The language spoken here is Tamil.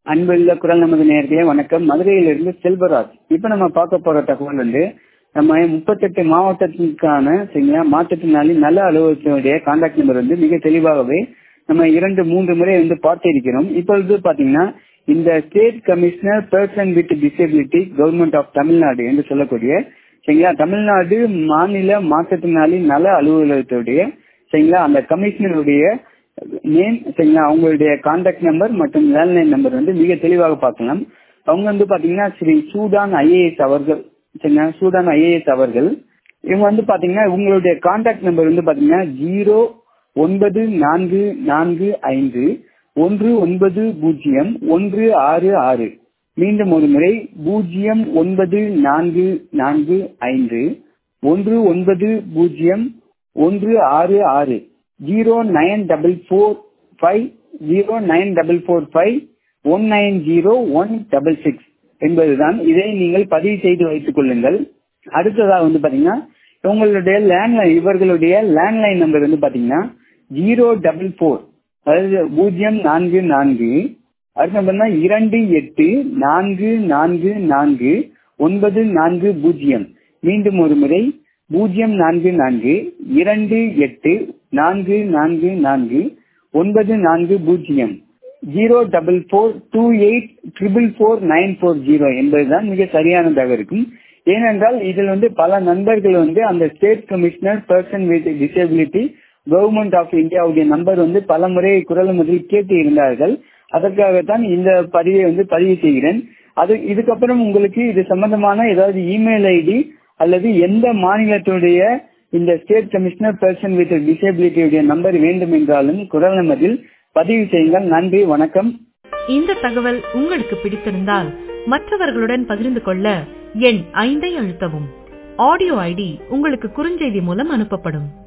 அன்புள்ள குரல் நமது நேர்களே வணக்கம் மதுரையிலிருந்து செல்வராஜ் இப்ப நம்ம பார்க்க போற தகவல் வந்து நம்ம முப்பத்தெட்டு மாவட்டத்திற்கான சரிங்களா மாற்றுத்திறனாளி நல அலுவலகத்தினுடைய கான்டாக்ட் நம்பர் வந்து மிக தெளிவாகவே நம்ம இரண்டு மூன்று முறை வந்து பார்த்து இருக்கிறோம் இப்பொழுது பாத்தீங்கன்னா இந்த state commissioner person with disability government of Tamil Nadu என்று சொல்லக்கூடிய சரிங்களா தமிழ்நாடு மாநில மாற்றுத்திறனாளி நல அலுவலகத்துடைய சரிங்களா அந்த கமிஷனருடைய நேம் சரிங்களா அவங்களுடைய கான்டாக்ட் நம்பர் மற்றும் லேண்ட்லைன் நம்பர் வந்து மிக தெளிவாக பார்க்கலாம் அவங்க வந்து பாத்தீங்கன்னா ஸ்ரீ சூடான் ஐஏஎஸ் அவர்கள் சரிங்களா சூடான் ஐஏஎஸ் அவர்கள் இவங்க வந்து பாத்தீங்கன்னா உங்களுடைய கான்டாக்ட் நம்பர் வந்து பாத்தீங்கன்னா ஜீரோ ஒன்பது நான்கு நான்கு ஐந்து ஒன்று ஒன்பது பூஜ்ஜியம் ஒன்று ஆறு ஆறு மீண்டும் ஒரு முறை பூஜ்ஜியம் ஒன்பது நான்கு நான்கு ஐந்து ஒன்று ஒன்பது பூஜ்ஜியம் ஒன்று ஆறு ஆறு zero nine double four five zero nine double four five one nine zero one double six என்பதுதான் இதை நீங்கள் பதிவு செய்து வைத்துக் கொள்ளுங்கள் அடுத்ததாக வந்து பாத்தீங்கன்னா உங்களுடைய லேண்ட்லைன் இவர்களுடைய லேண்ட்லைன் நம்பர் வந்து பாத்தீங்கன்னா ஜீரோ டபுள் ஃபோர் அதாவது பூஜ்ஜியம் நான்கு நான்கு அடுத்த நம்பர்னா இரண்டு எட்டு நான்கு நான்கு நான்கு ஒன்பது நான்கு பூஜ்ஜியம் மீண்டும் ஒரு முறை பூஜ்ஜியம் நான்கு நான்கு இரண்டு எட்டு நான்கு நான்கு நான்கு ஒன்பது நான்கு பூஜ்ஜியம் zero double four two eight triple four nine four zero என்பதுதான் மிக சரியானதாக இருக்கும் ஏனென்றால் இதில் வந்து பல நண்பர்கள் வந்து அந்த state commissioner person with disability government of இந்தியாவுடைய நம்பர் வந்து பல முறை குரல் முதல் கேட்டு இருந்தார்கள் அதற்காகத்தான் இந்த பதிவை வந்து பதிவு செய்கிறேன் அது இதுக்கப்புறம் உங்களுக்கு இது சம்பந்தமான ஏதாவது இமெயில் ஐடி அல்லது எந்த மாநிலத்துடைய இந்த ஸ்டேட் கமிஷனர் பர்சன் வித் டிசபிலிட்டியுடைய நம்பர் வேண்டும் என்றாலும் குரல் நமதில் பதிவு செய்யுங்கள் நன்றி வணக்கம் இந்த தகவல் உங்களுக்கு பிடித்திருந்தால் மற்றவர்களுடன் பகிர்ந்து கொள்ள எண் ஐந்தை அழுத்தவும் ஆடியோ ஐடி உங்களுக்கு குறுஞ்செய்தி மூலம் அனுப்பப்படும்